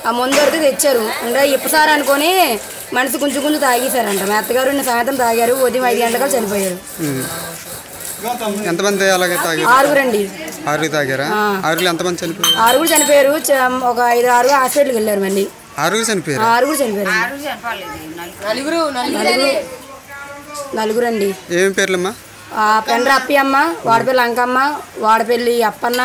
ఆ ముందు వరకు తెచ్చారు ఇంకా ఇప్పసారి అనుకొని మనిషి కొంచెం కొంచెం తాగేశారంట మా అత్తగారు నిన్న సాయంత్రం తాగారు ఉదయం ఐదు గంటలకు చనిపోయారు ఉమ్. ఎంతమంది అలాగే తాగారు ఆరుగురండి ఆరుగురు తాగారా ఆ. ఆరుగురు ఎంతమంది చనిపోయారు ఆరుగురు చనిపోయారు చ- ఒక ఐదు ఆరుగురు హాస్పిటల్కి వెళ్ళారు మళ్ళీ ఆరుగురు చనిపోయారు ఆరుగురు చనిపోయారు నలుగురు నలుగురు నలుగురండి ఏం పేర్లమ్మా ఆ పెండ్ర అప్పి అమ్మ వాడపల్లి అంకమ్మ వాడపల్లి అప్పన్న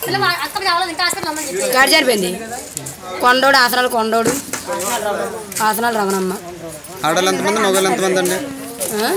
గాడి చనిపోయింది కొండోడు ఆసనాలు కొండోడు ఆసనాలు రమణమ్మ ఆడవాళ్ళు ఎంతమంది మగవాళ్ళు ఎంతమంది అండి ఆ?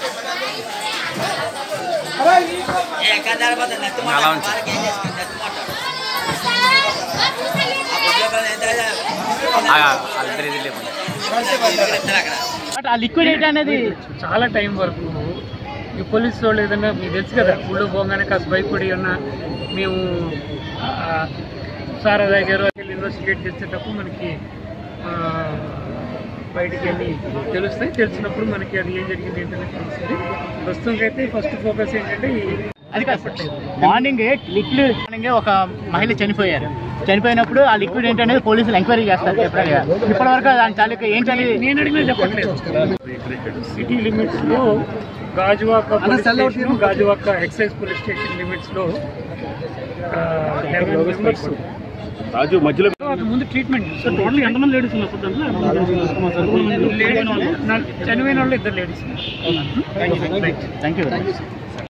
బట్ ఆ లిక్విడ్ ఏంటి అనేది చాలా టైం వరకు ఈ పోలీసు వాళ్ళు ఏదైనా మీకు తెలుసు కదా ఊళ్ళో పోగానే కాస్త భయపడి ఉన్న మేము ఆ, సారా దగ్గర ఇన్వెస్టిగేట్ చేసేటప్పుడు మనకి ఆ, బయటికి వెళ్ళి తెలుస్తాయి తెలిసినప్పుడు మనకి అది ఏం జరిగింది ఏంటనేది తెలుస్తుంది ప్రస్తుతం అయితే ఫస్ట్ ఫోకస్ ఏంటంటే ఈ- అది కాదు మార్నింగ్ లిక్విడ్ మార్నింగ్ ఒక మహిళ చనిపోయారు చనిపోయినప్పుడు ఆ లిక్విడ్ ఏంటనేది పోలీసులు ఎంక్వైరీ చేస్తారు చెప్పగా ఇప్పటి వరకు దాని తాలూకా ఏం చలి నేను అడిగినా చెప్పట్లేదు సిటీ లిమిట్స్ లో Gajuwaka police station Gajuwaka excise police station limits లో లెవెన్ మెంబర్స్ రాజు మధ్యలో ముందు ట్రీట్మెంట్ టోటల్ ఎంతమంది లేడీస్ ఉన్నారు చనిపోయిన వాళ్ళు ఇద్దరు లేడీస్ థ్యాంక్ యూ